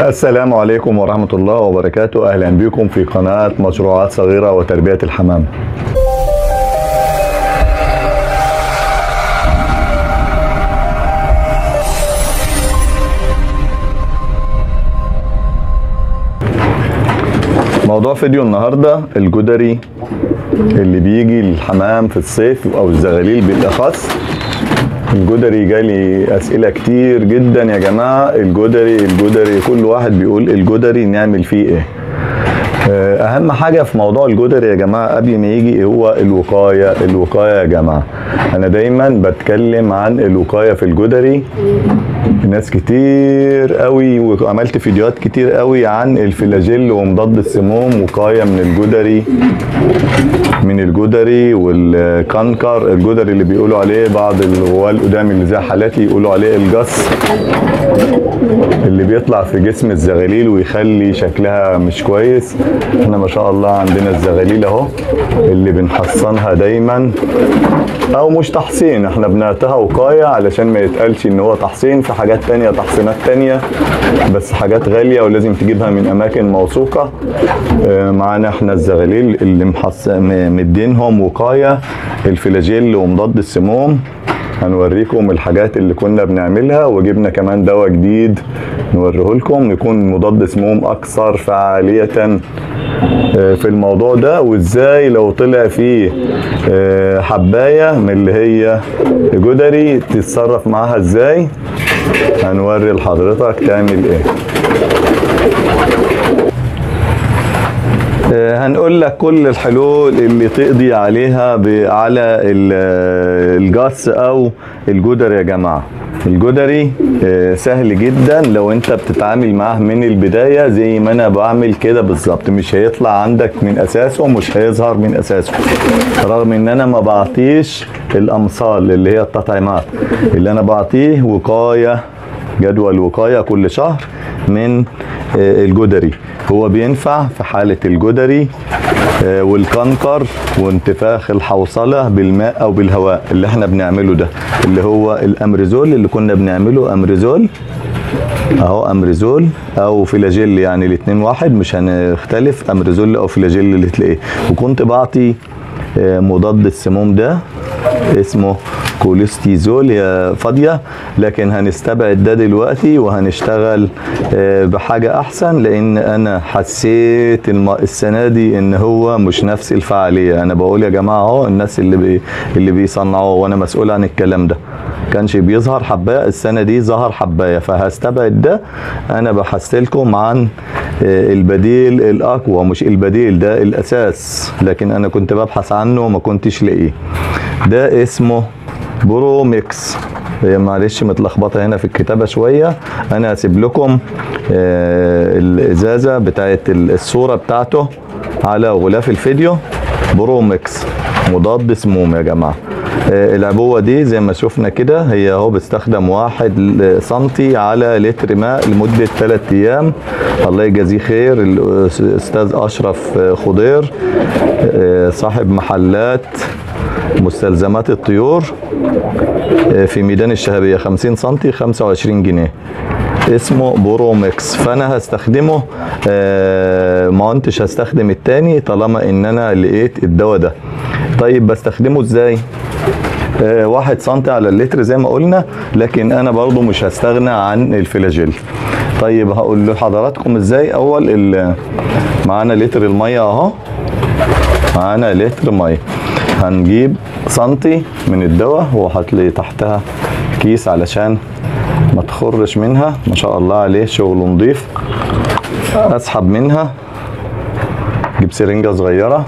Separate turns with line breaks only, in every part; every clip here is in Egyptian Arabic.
السلام عليكم ورحمة الله وبركاته أهلا بكم في قناة مشروعات صغيرة وتربية الحمام موضوع فيديو النهاردة الجدري اللي بيجي الحمام في الصيف أو الزغاليل بالأخص الجدري جالي اسئله كتير جدا يا جماعه الجدري الجدري كل واحد بيقول الجدري نعمل فيه ايه اهم حاجه في موضوع الجدري يا جماعه قبل ما يجي هو الوقايه الوقايه يا جماعه انا دايما بتكلم عن الوقايه في الجدري ناس كتير قوي وعملت فيديوهات كتير قوي عن الفلاجيل ومضاد السموم وقايه من الجدري من الجدري والكنكر الجدري اللي بيقولوا عليه بعض الغوال القدام اللي زي حالاتي يقولوا عليه الجص اللي بيطلع في جسم الزغاليل ويخلي شكلها مش كويس احنا ما شاء الله عندنا الزغاليل اهو اللي بنحصنها دايما او مش تحصين احنا بنعتها وقايه علشان ما يتقالش ان هو تحصين في حاجات تانية تحصينات تانية بس حاجات غالية ولازم تجيبها من اماكن موثوقة اه معانا احنا الزغاليل اللي محص... مدينهم وقاية الفلاجيل ومضاد السموم هنوريكم الحاجات اللي كنا بنعملها وجبنا كمان دواء جديد نوريه لكم يكون مضاد سموم اكثر فعالية في الموضوع ده وازاي لو طلع فيه حباية من اللي هي جدري تتصرف معاها ازاي هنوري لحضرتك تعمل ايه هنقول لك كل الحلول اللي تقضي عليها على الجاس او الجدري يا جماعه الجدري سهل جدا لو انت بتتعامل معاه من البدايه زي ما انا بعمل كده بالظبط مش هيطلع عندك من اساسه مش هيظهر من اساسه رغم ان انا ما بعطيش الامثال اللي هي التطعيمات اللي انا بعطيه وقايه جدول وقايه كل شهر من الجدري هو بينفع في حالة الجدري والكنكر وانتفاخ الحوصلة بالماء أو بالهواء اللي احنا بنعمله ده اللي هو الأمريزول اللي كنا بنعمله أمريزول اهو امريزول او فلاجيل يعني الاثنين واحد مش هنختلف امريزول او فلاجيل اللي تلاقيه وكنت بعطي مضاد السموم ده اسمه كوليستيزول يا فاضيه لكن هنستبعد ده دلوقتي وهنشتغل بحاجه احسن لان انا حسيت السنه دي ان هو مش نفس الفعاليه انا بقول يا جماعه اهو الناس اللي بي اللي بيصنعوه وانا مسؤول عن الكلام ده كانش بيظهر حبايه السنه دي ظهر حبايه فهستبعد ده انا بحثت لكم عن البديل الاقوى مش البديل ده الاساس لكن انا كنت ببحث عنه وما كنتش لاقيه ده اسمه برو ميكس هي معلش متلخبطه هنا في الكتابه شويه انا هسيب لكم آه الازازه بتاعت الصوره بتاعته على غلاف الفيديو برو ميكس مضاد سموم يا جماعه آه العبوه دي زي ما شفنا كده هي اهو بتستخدم واحد سنتي على لتر ماء لمده 3 ايام الله يجازيه خير الاستاذ اشرف خضير آه صاحب محلات مستلزمات الطيور في ميدان الشهبية 50 سنتي 25 جنيه اسمه بورومكس فانا هستخدمه ما كنتش هستخدم التاني طالما ان انا لقيت الدواء ده طيب بستخدمه ازاي واحد سنتي على اللتر زي ما قلنا لكن انا برضو مش هستغنى عن الفلاجيل طيب هقول لحضراتكم ازاي اول معانا لتر الميه اهو معانا لتر ميه هنجيب سنتي من الدواء وحط لي تحتها كيس علشان ما تخرش منها ما شاء الله عليه شغل نظيف اسحب منها جيب سرنجه صغيره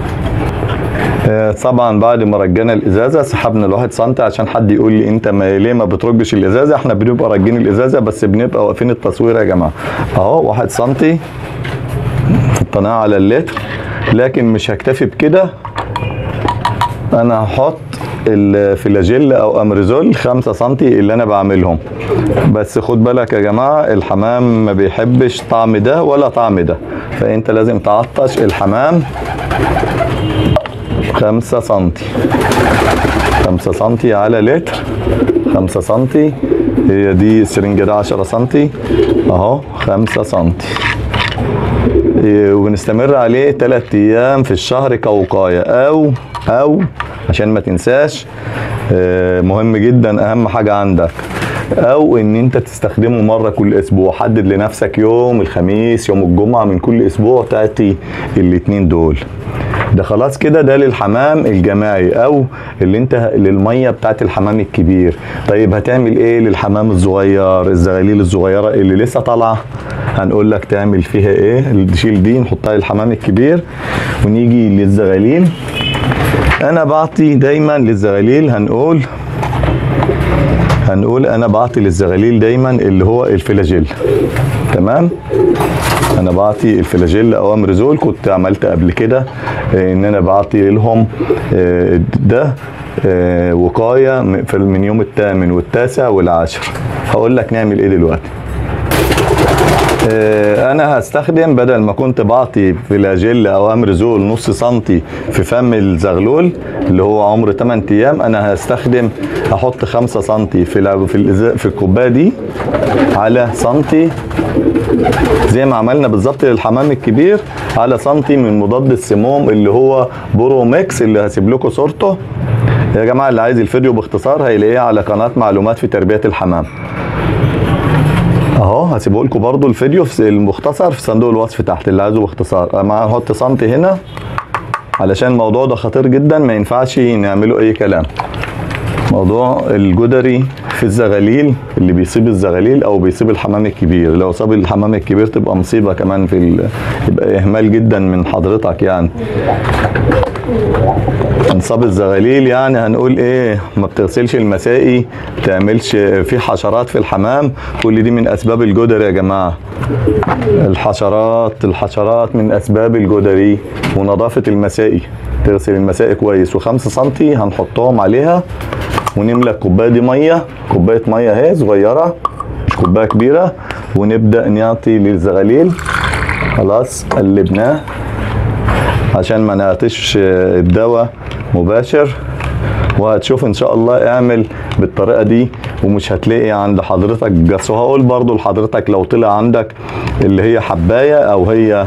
طبعا بعد ما رجينا الازازه سحبنا الواحد سنتي عشان حد يقول لي انت ما ليه ما بترجش الازازه احنا بنبقى راجين الازازه بس بنبقى واقفين التصوير يا جماعه اهو واحد سنتي حطيناه على اللتر لكن مش هكتفي بكده انا هحط الفلاجيل او امريزول 5 سم اللي انا بعملهم بس خد بالك يا جماعه الحمام ما بيحبش طعم ده ولا طعم ده فانت لازم تعطش الحمام 5 سم 5 سم على لتر 5 سم هي دي السرنجة ده 10 سنتي اهو 5 سنتي إيه، ونستمر عليه 3 ايام في الشهر كوقاية او او عشان ما تنساش آه، مهم جدا اهم حاجة عندك او ان انت تستخدمه مرة كل اسبوع حدد لنفسك يوم الخميس يوم الجمعة من كل اسبوع تأتي الاتنين دول ده خلاص كده ده للحمام الجماعي او اللي انت للميه بتاعت الحمام الكبير طيب هتعمل ايه للحمام الصغير الزغاليل الصغيره اللي لسه طالعه هنقول لك تعمل فيها ايه تشيل دي نحطها للحمام الكبير ونيجي للزغاليل انا بعطي دايما للزغاليل هنقول هنقول انا بعطي للزغاليل دايما اللي هو الفلاجيل تمام انا بعطي الفلاجيل او امريزول كنت عملت قبل كده آه، ان انا بعطي لهم آه، ده آه، وقايه من- في- من يوم الثامن والتاسع والعاشر هقول لك نعمل ايه دلوقتي آه، انا هستخدم بدل ما كنت بعطي فلاجيل او امريزول نص سنتي في فم الزغلول اللي هو عمر 8 ايام انا هستخدم احط 5 سنتي في الع- في الإزا- في الكوبايه دي على سنتي زي ما عملنا بالظبط للحمام الكبير على سنتي من مضاد السموم اللي هو بوروميكس اللي هسيب لكم صورته يا جماعه اللي عايز الفيديو باختصار هيلاقيه على قناه معلومات في تربيه الحمام اهو هسيبه لكم برضو الفيديو في المختصر في صندوق الوصف تحت اللي عايزه باختصار انا هحط سنتي هنا علشان الموضوع ده خطير جدا ما ينفعش نعمله اي كلام موضوع الجدري في الزغاليل اللي بيصيب الزغاليل او بيصيب الحمام الكبير لو صاب الحمام الكبير تبقى مصيبه كمان في ال... يبقى اهمال جدا من حضرتك يعني انصاب الزغاليل يعني هنقول ايه ما بتغسلش المسائي ما بتعملش في حشرات في الحمام كل دي من اسباب الجدر يا جماعه الحشرات الحشرات من اسباب الجدري ونظافه المسائي تغسل المسائي كويس وخمسة سنتي هنحطهم عليها ونملى الكوبايه دي ميه كوبايه ميه اهي صغيره مش كوبايه كبيره ونبدا نعطي للزغاليل خلاص قلبناه عشان ما نعطيش الدواء مباشر وهتشوف ان شاء الله اعمل بالطريقه دي ومش هتلاقي عند حضرتك جس وهقول برضو لحضرتك لو طلع عندك اللي هي حبايه او هي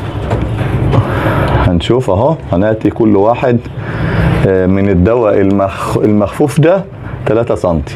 هنشوف اهو هناتي كل واحد آه، من الدواء المخ المخفوف ده 3 سنتي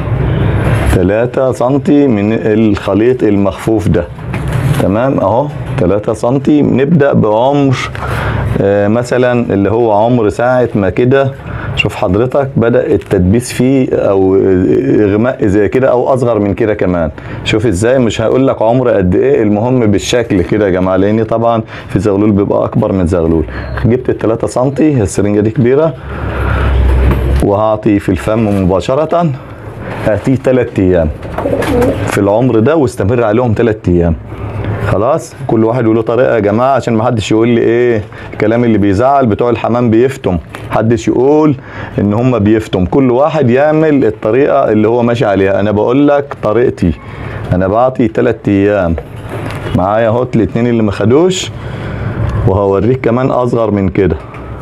3 سنتي من الخليط المخفوف ده تمام اهو 3 سنتي نبدأ بعمر آه، مثلا اللي هو عمر ساعة ما كده شوف حضرتك بدأ التدبيس فيه او اغماء زي كده او اصغر من كده كمان شوف ازاي مش هقول لك عمر قد ايه المهم بالشكل كده يا جماعه لان طبعا في زغلول بيبقى اكبر من زغلول جبت ال 3 سنتي السرنجه دي كبيره وهعطي في الفم مباشره هاتيه 3 ايام في العمر ده واستمر عليهم 3 ايام خلاص كل واحد يقول له طريقه يا جماعه عشان ما حدش يقول لي ايه الكلام اللي بيزعل بتوع الحمام بيفتم حدش يقول ان هم بيفتم كل واحد يعمل الطريقه اللي هو ماشي عليها انا بقول لك طريقتي انا بعطي 3 ايام معايا اهو الاتنين اللي ما خدوش وهوريك كمان اصغر من كده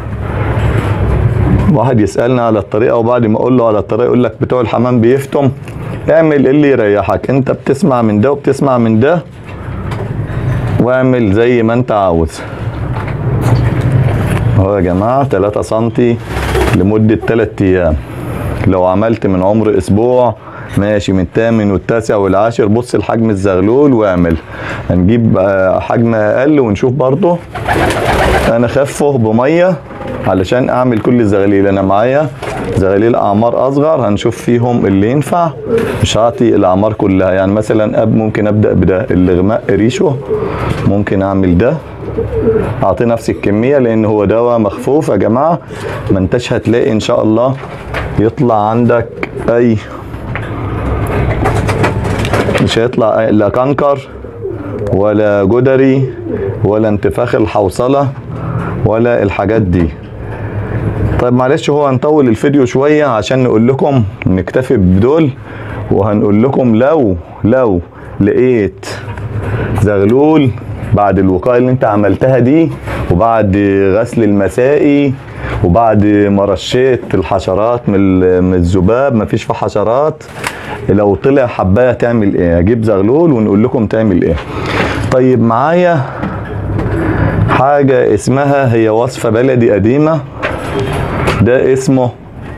واحد يسالني على الطريقه وبعد ما اقول له على الطريقه يقول لك بتوع الحمام بيفتم اعمل اللي يريحك انت بتسمع من ده وبتسمع من ده واعمل زي ما انت عاوز اهو يا جماعه 3 سنتي لمده 3 ايام لو عملت من عمر اسبوع ماشي من الثامن والتاسع والعاشر بص لحجم الزغلول واعمل هنجيب آه، حجم اقل ونشوف برضه انا خفه بميه علشان اعمل كل الزغاليل انا معايا زغاليل اعمار اصغر هنشوف فيهم اللي ينفع مش هعطي الاعمار كلها يعني مثلا أب ممكن ابدا بده الاغماء ريشه ممكن اعمل ده اعطي نفس الكميه لان هو دواء مخفوف يا جماعه ما انتش هتلاقي ان شاء الله يطلع عندك اي مش هيطلع أي- لا كنكر ولا جدري ولا انتفاخ الحوصله ولا الحاجات دي طيب معلش هو هنطول الفيديو شويه عشان نقول لكم نكتفي بدول وهنقول لكم لو لو لقيت زغلول بعد الوقايه اللي انت عملتها دي وبعد غسل المسائي وبعد ما رشيت الحشرات من ال- من الذباب مفيش فيه حشرات لو طلع حبايه تعمل ايه اجيب زغلول ونقول لكم تعمل ايه طيب معايا حاجه اسمها هي وصفه بلدي قديمه ده اسمه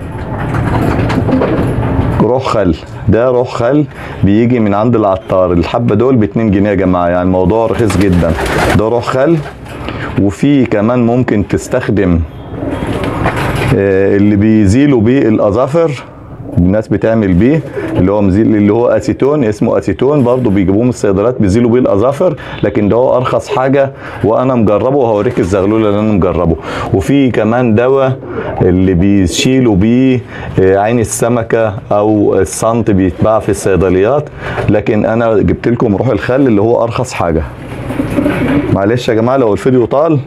روح خل ده روح خل بيجي من عند العطار الحبه دول ب 2 جنيه يا جماعه يعني الموضوع رخيص جدا ده روح خل وفي كمان ممكن تستخدم آه، اللي بيزيلوا بيه الاظافر الناس بتعمل بيه اللي هو مزيل اللي هو اسيتون اسمه اسيتون برضه بيجيبوه من الصيدليات بيزيلوا بيه الاظافر لكن ده هو ارخص حاجه وانا مجربه وهوريك الزغلول اللي انا مجربه وفي كمان دواء اللي بيشيلوا بيه آه، عين السمكه او الصنط بيتباع في الصيدليات لكن انا جبت لكم روح الخل اللي هو ارخص حاجه معلش يا جماعه لو الفيديو طال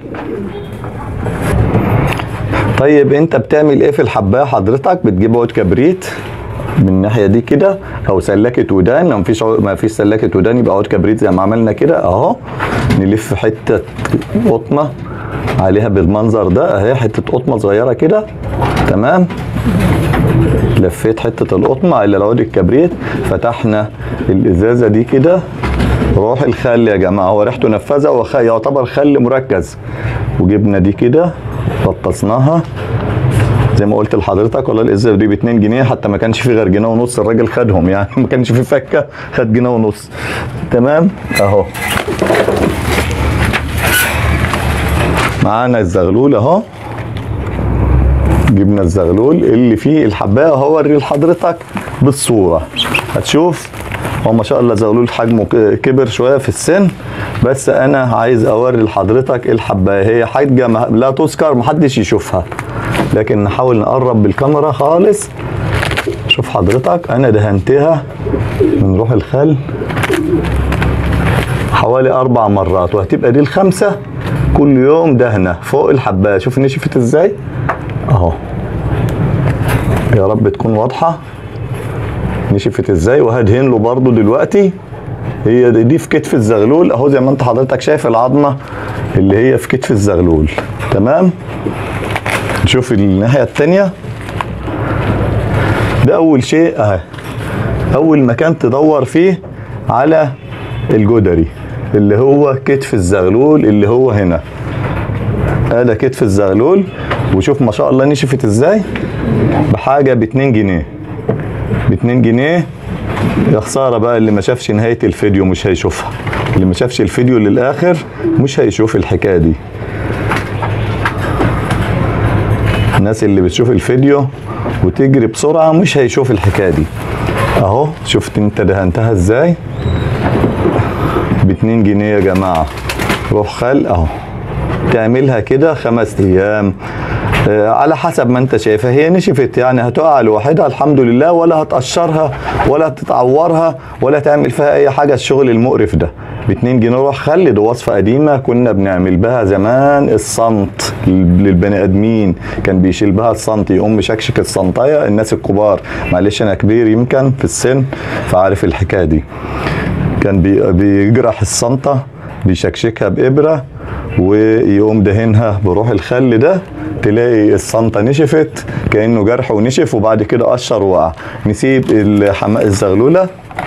طيب انت بتعمل ايه في الحبايه حضرتك بتجيب عود كبريت من الناحيه دي كده او سلكه ودان لو مفيش عو- ما فيش سلكه ودان يبقى عود كبريت زي ما عملنا كده اهو نلف حته قطنه عليها بالمنظر ده اهي حته قطمه صغيره كده تمام لفيت حته القطمه على العود الكبريت فتحنا الازازه دي كده روح الخل يا جماعه هو ريحته نفاذه وخ... يعتبر خل مركز وجبنا دي كده غطسناها زي ما قلت لحضرتك والله الازازه دي ب 2 جنيه حتى ما كانش فيه غير جنيه ونص الراجل خدهم يعني ما كانش فيه فكه خد جنيه ونص تمام اهو معانا الزغلول اهو جبنا الزغلول اللي فيه الحبايه اهو اوريه لحضرتك بالصوره هتشوف هو ما شاء الله زغلول حجمه ك- كبر شويه في السن بس انا عايز اوري لحضرتك الحبايه هي حاجه ما- لا تذكر محدش يشوفها لكن نحاول نقرب بالكاميرا خالص شوف حضرتك انا دهنتها من روح الخل حوالي اربع مرات وهتبقى دي الخامسه كل يوم دهنه فوق الحبايه شوف نشفت ازاي اهو يا رب تكون واضحه نشفت ازاي وهدهن له برضو دلوقتي هي دي, دي في كتف الزغلول اهو زي ما انت حضرتك شايف العظمه اللي هي في كتف الزغلول تمام نشوف الناحيه التانيه ده اول شيء اهي اول مكان تدور فيه على الجدري اللي هو كتف الزغلول اللي هو هنا هذا كتف الزغلول وشوف ما شاء الله نشفت ازاي بحاجه ب 2 جنيه ب 2 جنيه يا خساره بقى اللي ما شافش نهايه الفيديو مش هيشوفها اللي ما شافش الفيديو للاخر مش هيشوف الحكايه دي الناس اللي بتشوف الفيديو وتجري بسرعه مش هيشوف الحكايه دي اهو شفت انت دهنتها ازاي ب 2 جنيه يا جماعه روح خل اهو تعملها كده خمس ايام آه، على حسب ما انت شايفها هي نشفت يعني هتقع لوحدها الحمد لله ولا هتقشرها ولا تتعورها ولا تعمل فيها اي حاجه الشغل المقرف ده ب 2 جنيه روح خل دي وصفه قديمه كنا بنعمل بها زمان الصمت للبني ادمين كان بيشيل بها الصمت يقوم مشكشك الصنطايه الناس الكبار معلش انا كبير يمكن في السن فعارف الحكايه دي كان بي- بيجرح الصنطة بيشكشكها بإبرة ويقوم دهنها بروح الخل ده تلاقي الصنطة نشفت كأنه جرح ونشف وبعد كده قشر وقع نسيب الحماء الزغلولة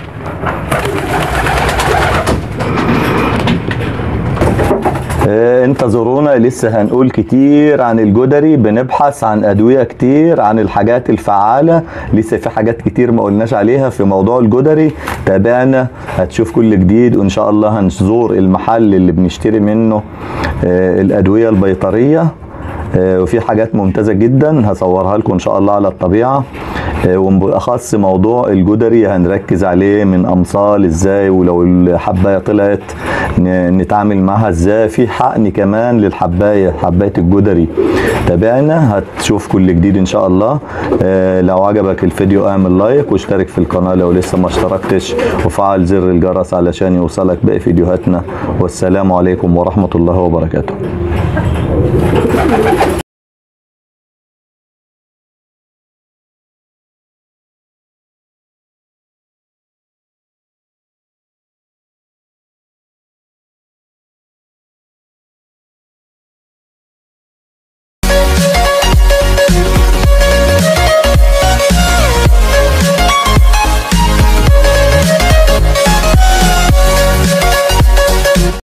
آه، انتظرونا لسه هنقول كتير عن الجدري بنبحث عن ادويه كتير عن الحاجات الفعاله لسه في حاجات كتير ما قلناش عليها في موضوع الجدري تابعنا هتشوف كل جديد وان شاء الله هنزور المحل اللي بنشتري منه آه، الادويه البيطريه آه، وفي حاجات ممتازه جدا هصورها لكم ان شاء الله على الطبيعه آه، وبالاخص موضوع الجدري هنركز عليه من امصال ازاي ولو الحبايه طلعت ن- نتعامل معاها ازاي في حقن كمان للحبايه حبايه الجدري تابعنا هتشوف كل جديد ان شاء الله آه، لو عجبك الفيديو اعمل لايك واشترك في القناه لو لسه ما اشتركتش وفعل زر الجرس علشان يوصلك باقي فيديوهاتنا والسلام عليكم ورحمه الله وبركاته